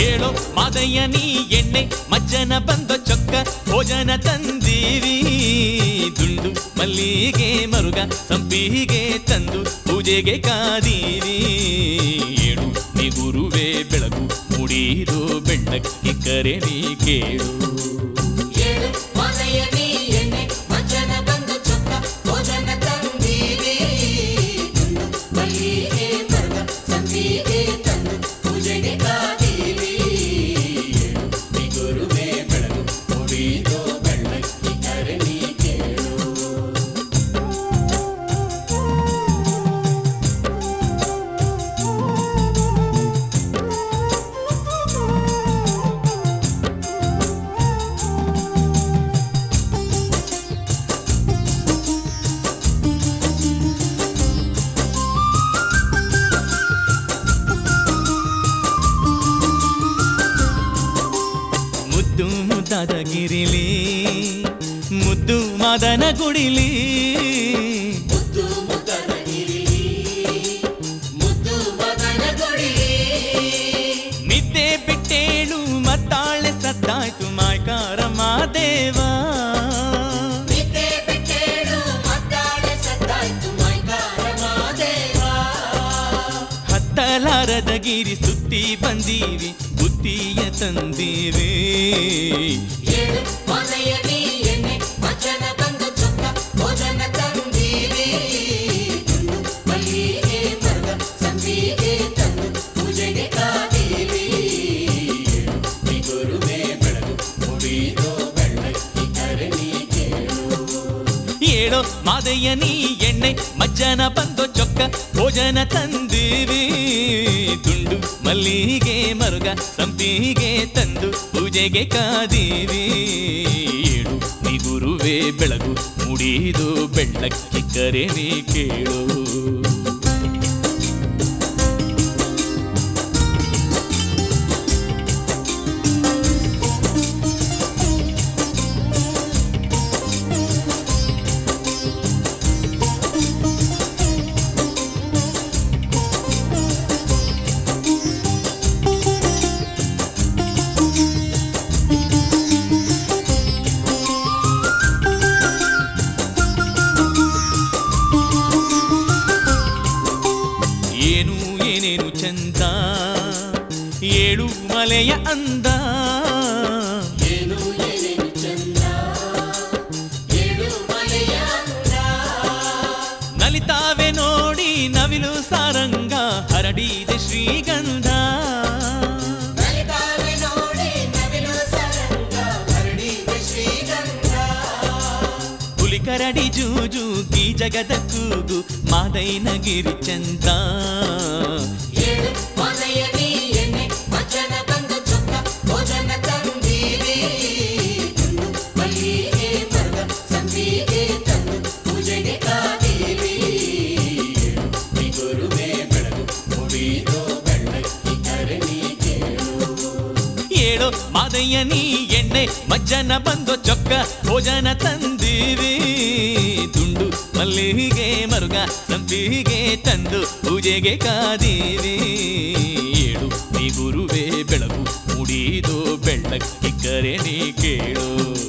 ಹೇಳೋ ಮಾದಯ್ಯ ನೀ ಎಣ್ಣೆ ಮಜ್ಜನ ಬಂದ ಚೊಕ್ಕ ಭೋಜನ ತಂದೀವಿ ದುಂಡು ಮಲ್ಲಿಗೆ ಮರುಗ ಸಂಪಿಗೆ ತಂದು ಪೂಜೆಗೆ ಕಾದೀವಿ ಏಳು ನೀ ಗುರುವೇ ಬೆಳಗು ಮುಡಿದು ಬೆಳ್ಳಕ್ಕಿ ಕರೆ ನೀ ಕೇಳು ಏಳು ಮಾದಯ್ಯ ನೀ ಎಣ್ಣೆ ಮಜ್ಜನ ಬಂದು ಚೊಕ್ಕ ಭೋಜನ ತಂದೀವಿ ದುಂಡು ಮಲ್ಲಿಗೆ ಮರದ ಸಂಪಿಗೆ ತಂದು ಪೂಜೆಗೆ ಕಾದೀವಿ ಏಳು ನೀ ಗುರುವೇ ಬೆಳಗು ಮುಡಿದು ಬೆಳ್ಳಕ್ಕಿ ಕರೆ ನೀ ಕೇಳು ಮುದ್ದು ಮುದ್ದಾದ ಗಿರಿಲಿ ಮುದ್ದು ಮದನ ಗುಡಿಲಿ ಮುದ್ದು ಮುದ್ದನ ಗಿರಿಲಿ ಮುದ್ದು ಮಗನ ಗುಡಿಲಿ ನಿದ್ದೆ ಬಿಟ್ಟೇಳು ಮತ್ತಾಳೆ ಸತ್ತಾಯ್ತು ಮಾಯ್ಕಾರ ಮಾದೇವ ನಿದ್ದೆ ಬಿಟ್ಟೇಳು ಮದ್ದಾಳೆ ಸತ್ತಾಯ್ತು ಮೈಕಾರ ಮಾದೇವ ಹತ್ತಲಾರದ ಗಿರಿ ಸುತ್ತಿ ಬಂದೀವಿ ಬುದ್ಧಿಯ ತಂದೀವಿ ಏಳು ಮಾದಯ್ಯ ನೀ ಎಣ್ಣೆ ಮಜ್ಜನ ಬಂದು ಚೊಕ್ಕ ಭೋಜನ ತಂದೀವಿ ದುಂಡು ಮಲ್ಲಿಗೆ ಮರದ ಸಂಪಿಗೆ ತಂದು ಪೂಜೆಗೆ ಕಾದೀವಿ ಏಳು ನೀ ಗುರುವೇ ಬೆಳಗು ಮುಡಿದು ಬೆಳ್ಳಕ್ಕಿ ಕರೆ ನೀ ಕೇಳು ಏಳೋ ಮಾದಯ್ಯ ನೀ ಎಣ್ಣೆ ಮಜ್ಜನ ಬಂದು ಚೊಕ್ಕ ಭೋಜನ ತಂದೀವಿ ದುಂಡು ಮಲ್ಲಿಗೆ ಮರುಗ ಸಂಪಿಗೆ ತಂದು ಪೂಜೆಗೆ ಕಾದೀವಿ ಏಳು ನೀ ಗುರುವೇ ಬೆಳಗು ಮುಡಿದು ಬೆಳ್ಳಕ್ಕಿ ಕರೆ ನೀ ಕೇಳು ಏನು ಏನೇನು ಚಂದ ಏಳು ಮಲೆಯ ಅಂದ ಏನು ಏನೇನು ಚಂದ ಏಳು ಮಲೆಯ ಅಂದ ನಲಿತಾವೆ ನೋಡಿ ನವಿಲು ಸಾರಂಗ ಹರಡಿದೆ ಶ್ರೀಗಂಧ ನಲಿತಾವೆ ನೋಡಿ ನವಿಲು ಸರಂಗ ಹರಡಿದೆ ಶ್ರೀಗಂಧ ಹುಲಿ ಕರಡಿ ಜೂಜು ಈ ಜಗದ ಕೂಗು ಮಾದೈನಗಿರಿ ಚಂದ ಏಳು ಮಾದಯ್ಯ ನೀ ಎಣ್ಣೆ ಮಜ್ಜನ ಬಂದು ಚೊಕ್ಕ ಭೋಜನ ತಂದೀವಿ ದುಂಡು ಮಲ್ಲಿಗೆ ಮರದ ಸಂಪಿಗೆ ತಂದು ಪೂಜೆಗೆ ಕಾದೀವಿ ಏಳು ನೀ ಗುರುವೇ ಬೆಳಗು ಮುಡಿದು ಬೆಳ್ಳಕ್ಕಿ ಕರೆ ನೀ ಕೇಳು ಏಳೋ ಮಾದಯ್ಯ ನೀ ಎಣ್ಣೆ ಮಜ್ಜನ ಬಂದು ಚೊಕ್ಕ ಭೋಜನ ತಂದೀವಿ ದುಂಡು ಮಲ್ಲಿಗೆ ಮರುಗ ಸಂಪಿಗೆ ತಂದು ಪೂಜೆಗೆ ಕಾದೀವಿ ಏಳು ನೀ ಗುರುವೇ ಬೆಳಗು ಮುಡಿದು ಬೆಳ್ಳಕ್ಕಿ ಕರೆ ನೀ ಕೇಳು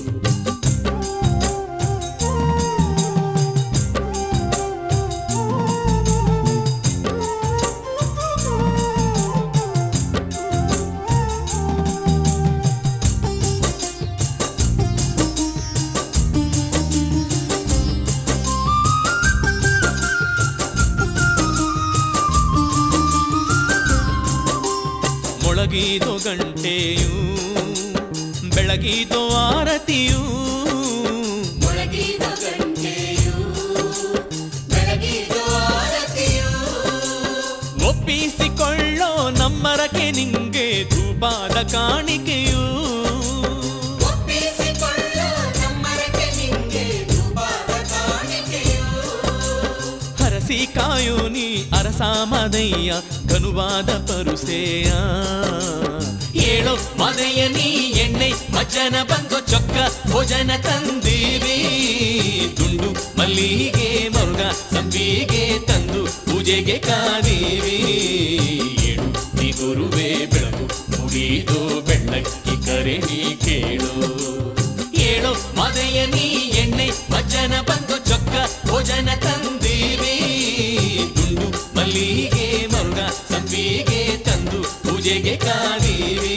ಮೊಳಗಿದೋ ಗಂಟೆಯು ಬೆಳಗಿದೋ ಆರತಿಯು ಮೊಳಗಿದ ಗಂಟೆಯು ಬೆಳಗಿದ ಆರತಿಯು ಒಪ್ಪಿಸಿಕೊಳ್ಳೋ ನಮ್ಮರಕೆ ನಿಂಗೆ ಧೂಪಾದ ಕಾಣಿಕೆಯು ಒಪ್ಪಿಸಿಕೊಳ್ಳೋ ನಮ್ಮರಕೆ ನಿಂಗೆ ಧೂಪಾದ ಕಾಣಿಕೆಯು ಹರಸಿ ಕಾಯೋ ನೀ ಅರಸಾಮದಯ್ಯ ಘನುವಾದ ಪರುಸೆಯ ಏಳೋ ಮದಯ್ಯ ನೀ ಎಣ್ಣೆ ಮಜ್ಜನ ಬಂದು ಚೊಕ್ಕ ಭೋಜನ ತಂದೀವಿ ದುಂಡು ಮಲ್ಲಿಗೆ ಮರುಗ ಸಂಪಿಗೆ ತಂದು ಪೂಜೆಗೆ ಕಾದೀವಿ ಏಳು ನೀ ಗುರುವೇ ಬೆಳಕು ಮುಡಿ ಇದು ಬೆಳ್ಳಕ್ಕಿ ಕರೆ ನೀ ಕೇಳು ಏಳೋ ಮದೆಯ ನೀ ಎಣ್ಣೆ ಮಜ್ಜನ ಬಂದು ಚೊಕ್ಕ ಭೋಜನ ತಂದೀವಿ ದುಂಡು ಮಲ್ಲಿಗೆ ಮರುಗ ಸಂಪಿಗೆ ತಂದು ಪೂಜೆಗೆ ಕಾದೀವಿ